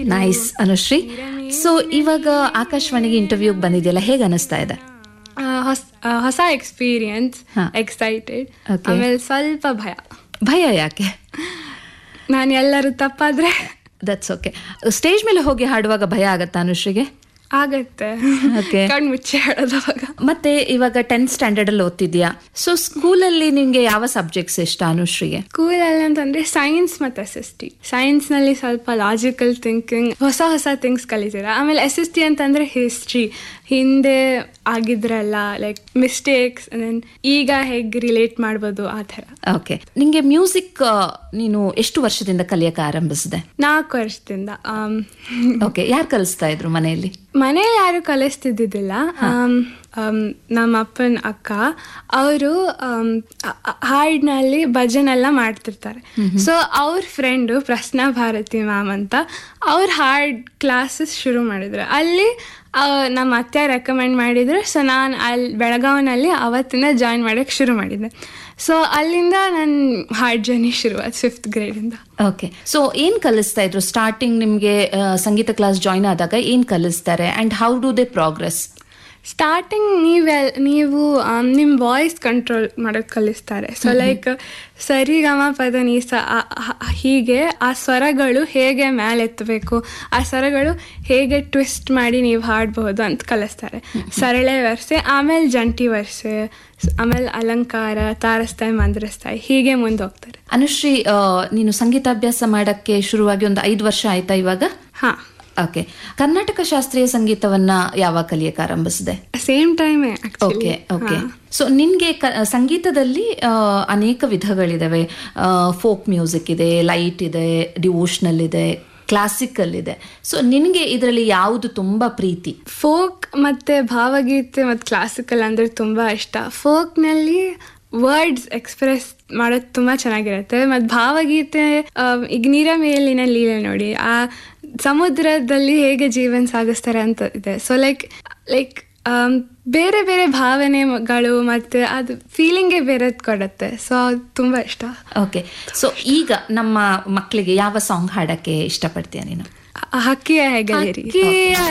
Nice Anushree so ಇವಾಗ ಆಕಾಶವಾಣಿಗೆ ಇಂಟರ್ವ್ಯೂಗೆ ಬಂದಿದೆಯಲ್ಲ ಹೇಗೆ ಅನಿಸ್ತಾ ಇದೆ ಆ, ಹೊಸ ಆ, ಹೊಸ ಎಕ್ಸ್ಪೀರಿಯನ್ಸ್ ಹಾ. Excited Okay. ಆಮೇಲೆ ಸ್ವಲ್ಪ ಭಯ ಭಯ ಯಾಕೆ ನಾನು ಎಲ್ಲರೂ ತಪ್ಪಾದ್ರೆ ದಟ್ಸ್ ಓಕೆ ಸ್ಟೇಜ್ ಮೇಲೆ ಹೋಗಿ ಹಾಡುವಾಗ ಭಯ ಆಗತ್ತಾ ಅನುಶ್ರೀಗೆ ಆಗತ್ತೆ Okay. ಕಣ್ಣು ಮುಚ್ಚಿ ಹೇಳೋದು ಅವಾಗ ಮತ್ತೆ ಇವಾಗ ಟೆಂತ್ ಸ್ಟ್ಯಾಂಡರ್ಡ್ ಅಲ್ಲಿ ಓದ್ತಿದ್ಯಾ ಸೊ ಸ್ಕೂಲಲ್ಲಿ ನಿಮ್ಗೆ ಯಾವ ಸಬ್ಜೆಕ್ಟ್ಸ್ ಇಷ್ಟ ಅನುಶ್ರೀಗೆ ಸ್ಕೂಲಲ್ಲಿ ಅಂತಂದ್ರೆ ಸೈನ್ಸ್ ಮತ್ತು ಎಸ್ ಎಸ್ ಟಿ ಸೈನ್ಸ್ನಲ್ಲಿ ಸ್ವಲ್ಪ ಲಾಜಿಕಲ್ ಥಿಂಕಿಂಗ್ ಹೊಸ ಹೊಸ ಥಿಂಗ್ಸ್ ಕಲಿತೀರ ಆಮೇಲೆ ಎಸ್ ಎಸ್ ಟಿ ಅಂತಂದ್ರೆ ಹಿಸ್ಟ್ರಿ ಹಿಂದೆ ಆಗಿದ್ರಲ್ಲ ಲೈಕ್ ಮಿಸ್ಟೇಕ್ಸ್ ಈಗ ಹೇಗೆ ರಿಲೇಟ್ ಮಾಡ್ಬೋದು ಆ ಥರ ಓಕೆ ನಿಂಗೆ ಮ್ಯೂಸಿಕ್ ನೀನು ಎಷ್ಟು ವರ್ಷದಿಂದ ಕಲಿಯಕ್ಕೆ ಆರಂಭಿಸಿದೆ ನಾಲ್ಕು ವರ್ಷದಿಂದ ಆಮ್, ಓಕೆ ಯಾರು ಕಲಿಸ್ತಾ ಇದ್ರು ಮನೆಯಲ್ಲಿ ಮನೇಲಿ ಯಾರು ಕಲಿಸ್ತಿದ್ದಿದ್ದಿಲ್ಲ ಆಮ್, ಆಮ್, ನಮ್ಮ ಅಪ್ಪನ ಅಕ್ಕ ಅವರು ಹಾಡಿನಲ್ಲಿ ಭಜನೆಲ್ಲ ಮಾಡ್ತಿರ್ತಾರೆ ಸೊ ಅವ್ರ ಫ್ರೆಂಡು ಪ್ರಶ್ನಾ ಭಾರತಿ ಮ್ಯಾಮ್ ಅಂತ ಅವ್ರ ಹಾಡ್ ಕ್ಲಾಸಸ್ ಶುರು ಮಾಡಿದ್ರು ಅಲ್ಲಿ ಆ, ನಮ್ಮ ಅತ್ತೆ ರೆಕಮೆಂಡ್ ಮಾಡಿದ್ರು ಸೊ ನಾನು ಅಲ್ಲಿ ಬೆಳಗಾವಿನಲ್ಲಿ ಅವತ್ತಿಂದ ಜಾಯಿನ್ ಮಾಡೋಕ್ಕೆ ಶುರು ಮಾಡಿದ್ದೆ ಸೊ ಅಲ್ಲಿಂದ ನನ್ನ ಹಾಡ್ ಜರ್ನಿ ಶುರುವಾಯ್ತು ಫಿಫ್ತ್ ಗ್ರೇಡಿಂದ ಓಕೆ ಸೊ ಏನ್ ಕಲಿಸ್ತಾ ಇದ್ರು ಸ್ಟಾರ್ಟಿಂಗ್ ನಿಮ್ಗೆ ಆ, ಸಂಗೀತ ಕ್ಲಾಸ್ ಜಾಯ್ನ್ ಆದಾಗ ಏನ್ ಕಲಿಸ್ತಾರೆ and how do they progress starting ನೀವೆಲ್ ನೀವು ನಿಮ್ಮ ವಾಯ್ಸ್ ಕಂಟ್ರೋಲ್ ಮಾಡೋದು ಕಲಿಸ್ತಾರೆ ಸೊ ಲೈಕ್ ಸರಿ ಗಮ ಪದ ನೀ ಸ ಆ- ಆ- ಹೀಗೆ ಆ ಸ್ವರಗಳು ಹೇಗೆ ಮೇಲೆತ್ತಬೇಕು ಆ ಸ್ವರಗಳು ಹೇಗೆ ಟ್ವಿಸ್ಟ್ ಮಾಡಿ ನೀವು ಹಾಡಬಹುದು ಅಂತ ಕಲಿಸ್ತಾರೆ ಸರಳೆ ವರ್ಸೆ ಆಮೇಲೆ ಜಂಟಿ ವರ್ಸೆ ಸ್- ಆಮೇಲೆ ಅಲಂಕಾರ ತಾರಸ್ತಾಯಿ ಮಂದ್ರಸ್ತಾಯಿ ಹೀಗೆ ಮುಂದೆ ಹೋಗ್ತಾರೆ ಅನುಶ್ರೀ ಆ, ನೀನು ಸಂಗೀತಾಭ್ಯಾಸ ಮಾಡಕ್ಕೆ ಶುರುವಾಗಿ ಒಂದು ಐದು ವರ್ಷ ಆಯ್ತಾ ಇವಾಗ ಹಾಂ ಓಕೆ ಕರ್ನಾಟಕ ಶಾಸ್ತ್ರೀಯ ಸಂಗೀತವನ್ನ ಯಾವಾಗ ಕಲಿಯಕ್ಕೆ ಆರಂಭಿಸಿದೆ ಸೇಮ್ ಟೈಮೇ ಓಕೆ ಓಕೆ ಸೊ ನಿನ್ಗೆ ಕ- ಸಂಗೀತದಲ್ಲಿ ಆ, ಅನೇಕ ವಿಧಗಳಿದಾವೆ ಫೋಕ್ ಮ್ಯೂಸಿಕ್ ಇದೆ ಲೈಟ್ ಇದೆ ಡಿವೋಷನಲ್ ಇದೆ ಕ್ಲಾಸಿಕಲ್ ಇದೆ ಸೊ ನಿನ್ಗೆ ಇದರಲ್ಲಿ ಯಾವುದು ತುಂಬಾ ಪ್ರೀತಿ ಫೋಕ್ ಮತ್ತು ಭಾವಗೀತೆ ಮತ್ತು ಕ್ಲಾಸಿಕಲ್ ಅಂದರೆ ತುಂಬ ಇಷ್ಟ ಫೋಕ್ನಲ್ಲಿ ವರ್ಡ್ಸ್ ಎಕ್ಸ್ಪ್ರೆಸ್ ಮಾಡೋದು ತುಂಬ ಚೆನ್ನಾಗಿರುತ್ತೆ ಮತ್ತು ಭಾವಗೀತೆ ಆ, ಈಗ ನೀರ ಮೇಲಿನ ಲೀಲೆ ನೋಡಿ ಆ ಸಮುದ್ರದಲ್ಲಿ ಹೇಗೆ ಜೀವನ ಸಾಗಿಸ್ತಾರೆ ಅಂತ ಇದೆ ಸೊ ಲೈಕ್ ಲೈಕ್ ಬೇರೆ ಬೇರೆ ಭಾವನೆಗಳು ಮತ್ತು ಅದು ಫೀಲಿಂಗೇ ಬೇರೆದು ಕೊಡುತ್ತೆ ಸೊ ಅದು ತುಂಬ ಇಷ್ಟ ಓಕೆ ಸೊ ಈಗ ನಮ್ಮ ಮಕ್ಕಳಿಗೆ ಯಾವ ಸಾಂಗ್ ಹಾಡಕ್ಕೆ ಇಷ್ಟಪಡ್ತೀಯ ನೀನು ಆ ಹಕ್ಕಿಯ ಹೆಗಲೇರಿ ಹಕ್ಕಿಯ